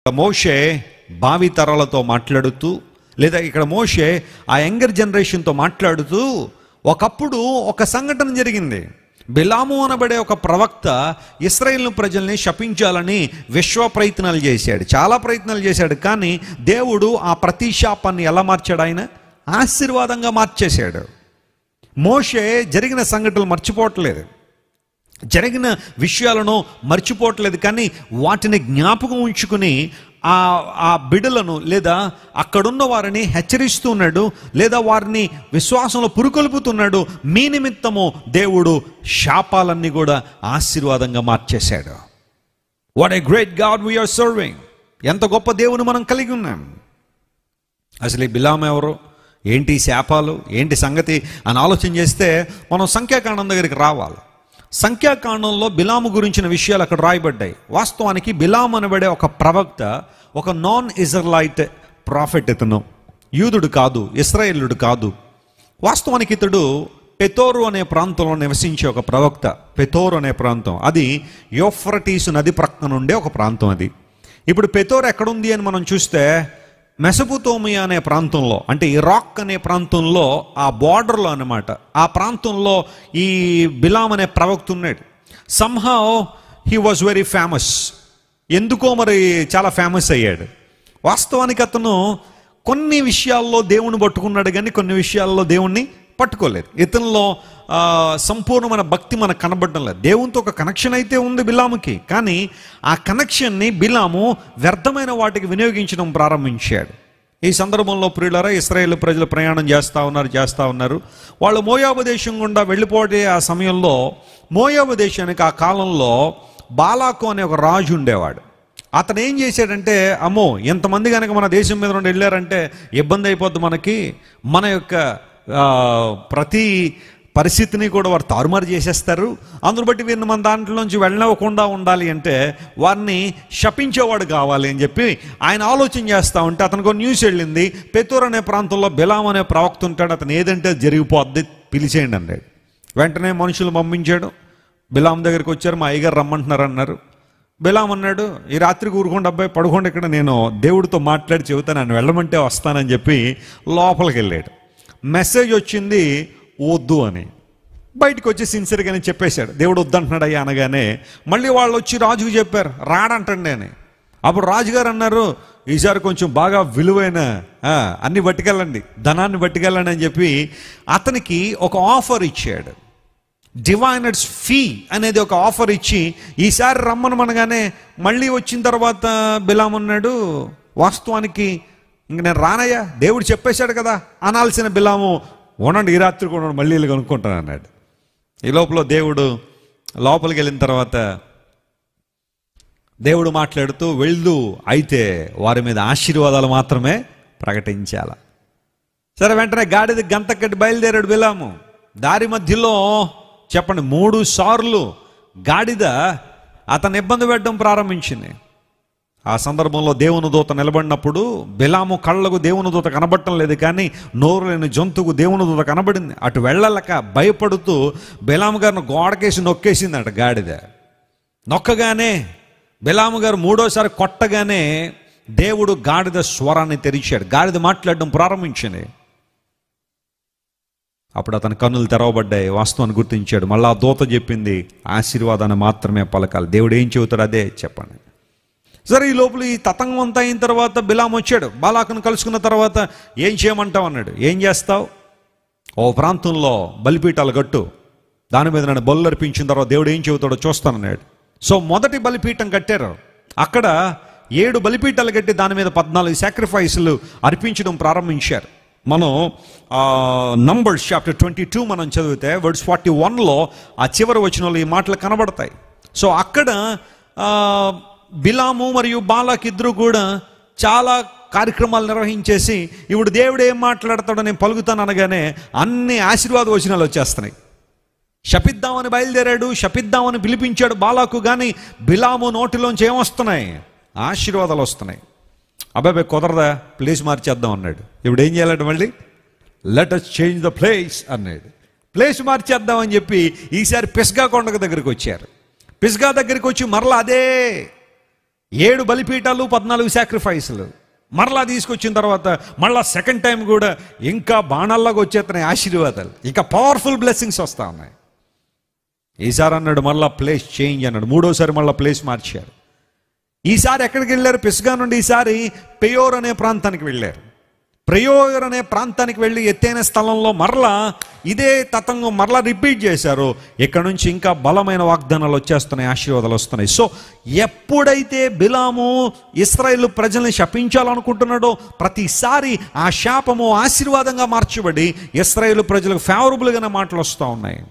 మోషే భావి తరాలతో మాట్లాడుతూ లేదా ఇక్కడ మోషే ఆ యంగర్ జనరేషన్తో మాట్లాడుతూ ఒకప్పుడు ఒక సంఘటన జరిగింది బిలాము అనబడే ఒక ప్రవక్త ఇస్రాయేల్ ప్రజల్ని శపించాలని విశ్వ ప్రయత్నాలు చేశాడు చాలా ప్రయత్నాలు చేశాడు కానీ దేవుడు ఆ ప్రతి శాపాన్ని ఎలా మార్చాడు ఆయన ఆశీర్వాదంగా మార్చేశాడు మోషే జరిగిన సంఘటనలు మర్చిపోవట్లేదు జరిగిన విషయాలను మర్చిపోవట్లేదు కానీ వాటిని జ్ఞాపకం ఉంచుకుని ఆ ఆ బిడలను లేదా అక్కడున్న వారిని హెచ్చరిస్తూ ఉన్నాడు లేదా వారిని విశ్వాసంలో పురుకొల్పుతున్నాడు మీ నిమిత్తము దేవుడు శాపాలన్నీ కూడా ఆశీర్వాదంగా మార్చేశాడు what a great God we are serving ఎంత గొప్ప దేవుని మనం కలిగి ఉన్నాం అసలు ఈ బిలాం ఎవరు ఏంటి ఈ శాపాలు ఏంటి సంగతి అని ఆలోచన చేస్తే మనం సంఖ్యాకాండం దగ్గరికి రావాలి సంఖ్యాకాండంలో బిలాము గురించిన విషయాలు అక్కడ రాయబడ్డాయి వాస్తవానికి బిలాం అనబడే ఒక ప్రవక్త ఒక నాన్ ఇజర్లైట్ ప్రాఫిట్ ఇతను యూదుడు కాదు ఇస్రాయేలుడు కాదు వాస్తవానికి ఇతడు పెతోరు అనే ప్రాంతంలో నివసించే ఒక ప్రవక్త పెతోరు అనే ప్రాంతం అది యోఫ్రటీసు నది ప్రక్కన ఉండే ఒక ప్రాంతం అది ఇప్పుడు పెతోర్ ఎక్కడుంది అని మనం చూస్తే మెసపుతోమియా అనే ప్రాంతంలో అంటే ఇరాక్ అనే ప్రాంతంలో ఆ బార్డర్లో అన్నమాట ఆ ప్రాంతంలో ఈ బిలాం అనే ప్రవక్త ఉన్నాడు somehow he was very famous ఎందుకో మరి చాలా ఫేమస్ అయ్యాడు వాస్తవానికి అతను కొన్ని విషయాల్లో దేవుని పట్టుకున్నాడు కానీ కొన్ని విషయాల్లో దేవుణ్ణి పట్టుకోలేదు ఇతనిలో ఆ, సంపూర్ణమైన భక్తి మనకు కనబడడం లేదు దేవునితో ఒక కనెక్షన్ అయితే ఉంది బిలాముకి కానీ ఆ కనెక్షన్ని బిలాము వ్యర్థమైన వాటికి వినియోగించడం ప్రారంభించాడు ఈ సందర్భంలో ప్రియులరా ఇస్రాయేల్ ప్రజలు ప్రయాణం చేస్తూ ఉన్నారు చేస్తూ ఉన్నారు వాళ్ళు మోయాబు దేశం గుండా వెళ్ళిపోతే ఆ సమయంలో మోయాబు దేశానికి ఆ కాలంలో బాలాకు అనే ఒక రాజు ఉండేవాడు అతను ఏం చేశాడంటే అమ్మో ఎంతమంది కనుక మన దేశం మీద నుండి వెళ్ళారంటే ఇబ్బంది అయిపోద్ది మనకి మన యొక్క ఆ, ప్రతి పరిస్థితిని కూడా వారు తారుమారు చేసేస్తారు అందును బట్టి వీరిని మన దాంట్లోంచి వెళ్ళనివ్వకుండా ఉండాలి అంటే వారిని శపించేవాడు కావాలి అని చెప్పి ఆయన ఆలోచన చేస్తూ ఉంటే అతనికి ఒక న్యూస్ వెళ్ళింది పెత్తూర్ అనే ప్రాంతంలో బిలాం అనే ప్రవక్త ఉంటాడు అతను ఏదంటే అది జరిగిపోద్ది పిలిచేయండి అన్నాడు వెంటనే మనుషులు పంపించాడు బిలాం దగ్గరికి వచ్చారు మా అయ్యగారు రమ్మంటున్నారు అన్నారు బిలాం అన్నాడు ఈ రాత్రికి ఊరుకోండి అబ్బాయి పడుకోండి ఇక్కడ నేను దేవుడితో మాట్లాడి చెబుతాను నన్ను వెళ్ళమంటే వస్తానని చెప్పి లోపలికి వెళ్ళాడు మెసేజ్ వచ్చింది వద్దు అని బయటకు వచ్చి సిన్సియర్గానే చెప్పేశాడు దేవుడు వద్దంటున్నాడు అయ్యా అనగానే మళ్ళీ వాళ్ళు వచ్చి రాజుకు చెప్పారు రాడంటండి అని అప్పుడు రాజుగారు అన్నారు ఈసారి కొంచెం బాగా విలువైన ఆ, అన్ని పట్టుకెళ్ళండి ధనాన్ని పట్టుకెళ్ళండి అని చెప్పి అతనికి ఒక ఆఫర్ ఇచ్చాడు డివైనర్స్ ఫీ అనేది ఒక ఆఫర్ ఇచ్చి ఈసారి రమ్మను మనగానే మళ్ళీ వచ్చిన తర్వాత బిలాం అన్నాడు వాస్తవానికి ఇంక నేను రానయ్యా దేవుడు చెప్పేశాడు కదా అనాల్సిన బిలాము ఉండండి ఈ రాత్రి కూడా మళ్ళీ వెళ్ళి కొనుక్కుంటాను అన్నాడు ఈ లోపల దేవుడు లోపలికి వెళ్ళిన తర్వాత దేవుడు మాట్లాడుతూ వెళ్ళు అయితే వారి మీద ఆశీర్వాదాలు మాత్రమే ప్రకటించాల సరే వెంటనే గాడిద గంత కట్టి బయలుదేరాడు బిలాము దారి మధ్యలో చెప్పండి మూడు సార్లు గాడిద అతను ఇబ్బంది పెట్టడం ప్రారంభించింది ఆ సందర్భంలో దేవుని దూత నిలబడినప్పుడు బిలాము కళ్ళకు దేవుని దూత కనబడటం లేదు కానీ నోరు లేని జంతువుకు దేవుని దూత కనబడింది అటు వెళ్ళలేక భయపడుతూ బిలాము గారిని గోడకేసి నొక్కేసిందట గాడిద నొక్కగానే బిలాము గారు మూడోసారి కొట్టగానే దేవుడు గాడిద స్వరాన్ని తెరిచాడు గాడిద మాట్లాడడం ప్రారంభించింది అప్పుడు అతని కన్నులు తెరవబడ్డాయి వాస్తవాన్ని గుర్తించాడు మళ్ళీ ఆ దూత చెప్పింది ఆశీర్వాదాన్ని మాత్రమే పలకాలి దేవుడు ఏం చెబుతాడు అదే చెప్పండి సరే ఈ లోపల ఈ తతంగం అంతా అయిన తర్వాత బిలాం వచ్చాడు బాలాకును కలుసుకున్న తర్వాత ఏం చేయమంటావు అన్నాడు ఏం చేస్తావు ఓ ప్రాంతంలో బలిపీఠాలు కట్టు దాని మీద నన్ను బలు అర్పించిన తర్వాత దేవుడు ఏం చెబుతాడో చూస్తానన్నాడు సో మొదటి బలిపీఠం కట్టారు అక్కడ ఏడు బలిపీఠాలు కట్టి దాని మీద పద్నాలుగు సాక్రిఫైస్లు అర్పించడం ప్రారంభించారు మనం నంబర్స్ చాప్టర్ ట్వంటీ టూ మనం చదివితే వర్డ్స్ ఫార్టీ వన్లో ఆ చివరి వచనంలో ఈ మాటలు కనబడతాయి సో అక్కడ ఆ, బిలాము మరియు బాలాకి ఇద్దరు కూడా చాలా కార్యక్రమాలు నిర్వహించేసి ఇప్పుడు దేవుడు ఏం మాట్లాడతాడో నేను పలుకుతాను అనగానే అన్ని ఆశీర్వాద వచనాలు వచ్చేస్తున్నాయి శపిద్దామని బయలుదేరాడు శపిద్దామని పిలిపించాడు బాలాకు కానీ బిలాము నోటిలోంచి ఏమొస్తున్నాయి ఆశీర్వాదాలు వస్తున్నాయి అబ్బాయి కుదరదా ప్లేస్ మార్చేద్దాం అన్నాడు ఇప్పుడు ఏం చేయాలంటే మళ్ళీ let us change the place అన్నాడు ప్లేస్ మార్చేద్దాం అని చెప్పి ఈసారి పిస్గా కొండక దగ్గరికి వచ్చారు పిస్గా దగ్గరికి వచ్చి మరలా అదే ఏడు బలిపీఠాలు పద్నాలుగు సాక్రిఫైస్లు మరలా తీసుకొచ్చిన తర్వాత మళ్ళా సెకండ్ టైం కూడా ఇంకా బాణాల్లాగా వచ్చేస్తున్నాయి ఆశీర్వాదాలు ఇంకా పవర్ఫుల్ బ్లెస్సింగ్స్ వస్తా ఉన్నాయి ఈసారి అన్నాడు మళ్ళా ప్లేస్ చేంజ్ అన్నాడు మూడోసారి మళ్ళా ప్లేస్ మార్చారు ఈసారి ఎక్కడికి వెళ్ళారు పిస్గా నుండి ఈసారి పెయోర్ అనే ప్రాంతానికి వెళ్ళారు ప్రయోగర్ అనే ప్రాంతానికి వెళ్ళి ఎత్తైన స్థలంలో మరలా ఇదే తతంగం మరలా రిపీట్ చేశారు ఇక్కడ నుంచి ఇంకా బలమైన వాగ్దానాలు వచ్చేస్తున్నాయి ఆశీర్వాదాలు వస్తున్నాయి సో ఎప్పుడైతే బిలాము ఇస్రాయేల్ ప్రజల్ని శపించాలనుకుంటున్నాడో ప్రతిసారి ఆ శాపము ఆశీర్వాదంగా మార్చబడి ఇస్రాయేల్ ప్రజలకు ఫేవరబుల్గానే మాటలు వస్తూ ఉన్నాయి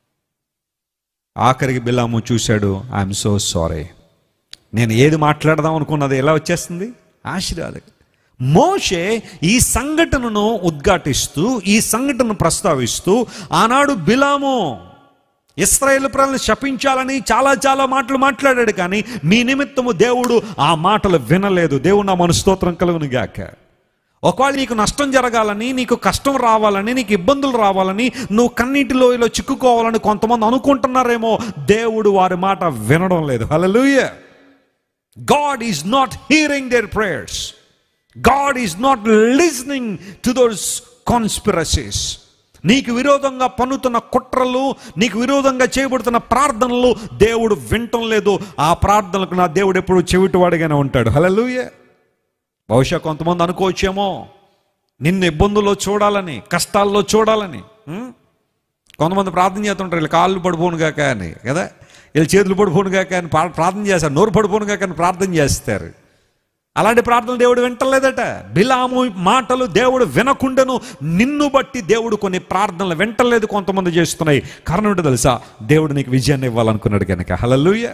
ఆఖరికి బిలాము చూశాడు ఐఎమ్ సో సారీ నేను ఏది మాట్లాడదాం అనుకున్నది ఎలా వచ్చేస్తుంది ఆశీర్వాదం మోషే ఈ సంఘటనను ఉద్ఘాటిస్తూ ఈ సంఘటనను ప్రస్తావిస్తూ ఆనాడు బిలాము ఇస్రాయేల్ ప్రజలను శపించాలని చాలా చాలా మాటలు మాట్లాడాడు కానీ మీ నిమిత్తము దేవుడు ఆ మాటలు వినలేదు దేవుడు నా మన స్తోత్రం కలుగును గాక ఒకవేళ నీకు నష్టం జరగాలని నీకు కష్టం రావాలని నీకు ఇబ్బందులు రావాలని నువ్వు కన్నీటి లోయలో చిక్కుకోవాలని కొంతమంది అనుకుంటున్నారేమో దేవుడు వారి మాట వినడం లేదు hallelujah God is not hearing their prayers God is not listening to those conspiracies నీకు విరోధంగా పన్నుతున్న కుట్రలు నీకు విరోధంగా చేయబడుతున్న ప్రార్థనలు దేవుడు వింటం లేదు ఆ ప్రార్థనలకు నా దేవుడు ఎప్పుడు చెవిటివాడిగానే ఉంటాడు హల్లెలూయా బహుశా కొంతమంది అనుకోవచ్చేమో నిన్ను ఇబ్బందుల్లో చూడాలని కష్టాల్లో చూడాలని ఉం? కొంతమంది ప్రార్థన చేస్తుంటారు వీళ్ళు కాళ్ళు పడిపోను కాక అని కదా వీళ్ళు చేతులు పడిపోను కాక అని ప్రా- ప్రార్థన చేస్తారు నోరు పడిపోను కాక అని ప్రార్థన చేస్తారు అలాంటి ప్రార్థనలు దేవుడు వింటలేదట బిలాము మాటలు దేవుడు వినకుండాను నిన్ను బట్టి దేవుడు కొన్ని ప్రార్థనలు వింటలేదు కొంతమంది చేస్తున్నాయి కారణం ఏంటో తెలుసా దేవుడు నీకు విజయాన్ని ఇవ్వాలనుకున్నాడు కనుక హలలుయ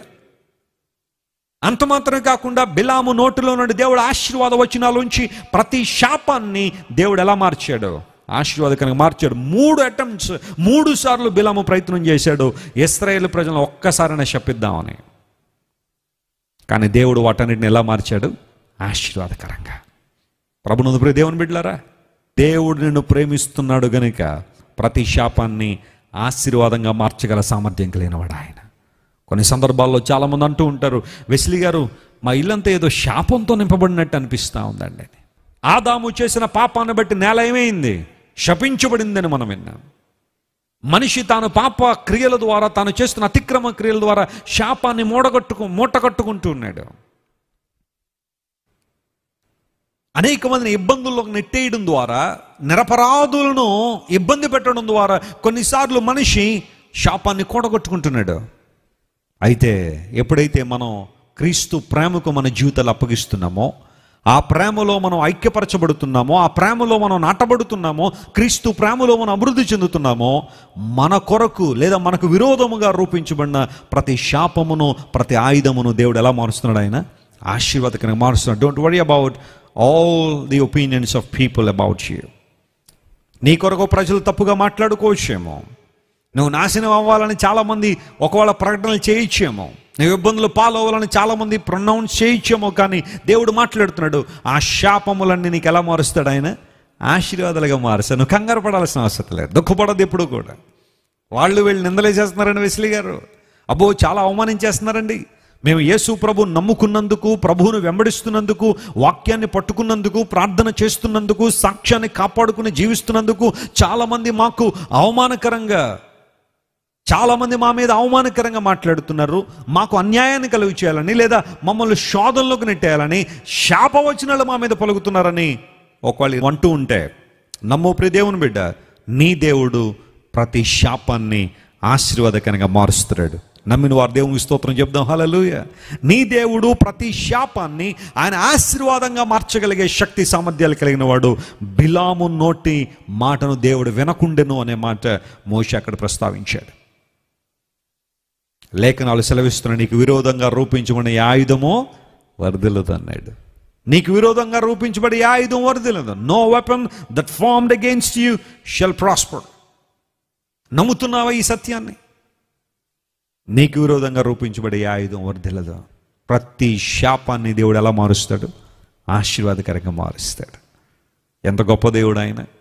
అంత మాత్రమే కాకుండా బిలాము నోటిలో నుండి దేవుడు ఆశీర్వాద వచనాలుంచి ప్రతి శాపాన్ని దేవుడు ఎలా మార్చాడు ఆశీర్వాదకరంగా మార్చాడు మూడు అటెంప్ట్స్ మూడు సార్లు బిలాము ప్రయత్నం చేశాడు ఇస్రాయేల్ ప్రజలను ఒక్కసారైనా శపిద్దామని కానీ దేవుడు వాటన్నిటిని ఎలా మార్చాడు ఆశీర్వాదకరంగా ప్రభునందు ప్రియ దేవుని బిడ్డలారా దేవుడు నిన్ను ప్రేమిస్తున్నాడు గనుక ప్రతి శాపాన్ని ఆశీర్వాదంగా మార్చగల సామర్థ్యం కలిగినవాడు ఆయన కొన్ని సందర్భాల్లో చాలామంది అంటూ ఉంటారు వెస్లీ గారు మా ఇల్లంతా ఏదో శాపంతో నింపబడినట్టు అనిపిస్తూ ఉందండి అని ఆదాము చేసిన పాపాన్ని బట్టి నేల ఏమైంది శపించబడిందని మనం విన్నాం మనిషి తాను పాప క్రియల ద్వారా తాను చేస్తున్న అతిక్రమ క్రియల ద్వారా శాపాన్ని మూడగట్టుకు మూటగట్టుకుంటూ ఉన్నాడు అనేక మందిని ఇబ్బందుల్లోకి నెట్టేయడం ద్వారా నిరపరాధులను ఇబ్బంది పెట్టడం ద్వారా కొన్నిసార్లు మనిషి శాపాన్ని కూడగొట్టుకుంటున్నాడు అయితే ఎప్పుడైతే మనం క్రీస్తు ప్రేమకు మన జీవితాలు అప్పగిస్తున్నామో ఆ ప్రేమలో మనం ఐక్యపరచబడుతున్నామో ఆ ప్రేమలో మనం నాటబడుతున్నామో క్రీస్తు ప్రేమలో మనం అభివృద్ధి చెందుతున్నామో మన కొరకు లేదా మనకు విరోధముగా రూపించబడిన ప్రతి శాపమును ప్రతి ఆయుధమును దేవుడు ఎలా మారుస్తున్నాడు ఆయన ఆశీర్వాదకరంగా మారుస్తున్నాడు don't worry about all the opinions of people about you నీ కొరకు ప్రజలు తప్పుగా మాట్లాడుకోవచ్చేమో నువ్వు నాశనం అవ్వాలని చాలామంది ఒకవేళ ప్రకటనలు చేయొచ్చేమో నువ్వు ఇబ్బందులు పాలవ్వాలని చాలామంది ప్రొనౌన్స్ చేయొచ్చేమో కానీ దేవుడు మాట్లాడుతున్నాడు ఆ శాపములన్నీ నీకు ఎలా మారుస్తాడు ఆయన ఆశీర్వాదాలుగా మారుస్తాడు నువ్వు కంగారు పడాల్సిన అవసరం లేదు దుఃఖపడదు ఎప్పుడు కూడా వాళ్ళు వీళ్ళు నిందలేసేస్తున్నారండి వెస్లీ గారు అబ్బో చాలా అవమానించేస్తున్నారండి మేము యేసు ప్రభు నమ్ముకున్నందుకు ప్రభువును వెంబడిస్తున్నందుకు వాక్యాన్ని పట్టుకున్నందుకు ప్రార్థన చేస్తున్నందుకు సాక్ష్యాన్ని కాపాడుకుని జీవిస్తున్నందుకు చాలామంది మాకు అవమానకరంగా చాలామంది మా మీద అవమానకరంగా మాట్లాడుతున్నారు మాకు అన్యాయాన్ని కలుగు చేయాలని లేదా మమ్మల్ని శోధనలోకి నెట్టేయాలని శాపవచనాలు మా మీద పలుకుతున్నారని ఒకవేళ అంటూ ఉంటే నమ్మో ప్రియ దేవుని బిడ్డ నీ దేవుడు ప్రతి శాపాన్ని ఆశీర్వాదకరంగా మారుస్తున్నాడు నమ్మిన వారు దేవునికి స్తోత్రం చెప్దాం హలలుయ నీ దేవుడు ప్రతి శాపాన్ని ఆయన ఆశీర్వాదంగా మార్చగలిగే శక్తి సామర్థ్యాలు కలిగిన వాడు బిలాము నోటి మాటను దేవుడు వినకుండెను అనే మాట మోష అక్కడ ప్రస్తావించాడు లేఖనాలు సెలవిస్తున్న నీకు విరోధంగా రూపించబడిన ఏ ఆయుధమో వరదలదు అన్నాడు నీకు విరోధంగా రూపించబడి ఏ ఆయుధం వరదలదు no weapon that formed against you shall prosper నమ్ముతున్నావా ఈ సత్యాన్ని నీకు విరోధంగా రూపించబడే ఏ ఆయుధం వర్ధిల్లదు ప్రతి శాపాన్ని దేవుడు ఎలా మారుస్తాడు ఆశీర్వాదకరంగా మారుస్తాడు ఎంత గొప్ప దేవుడు ఆయన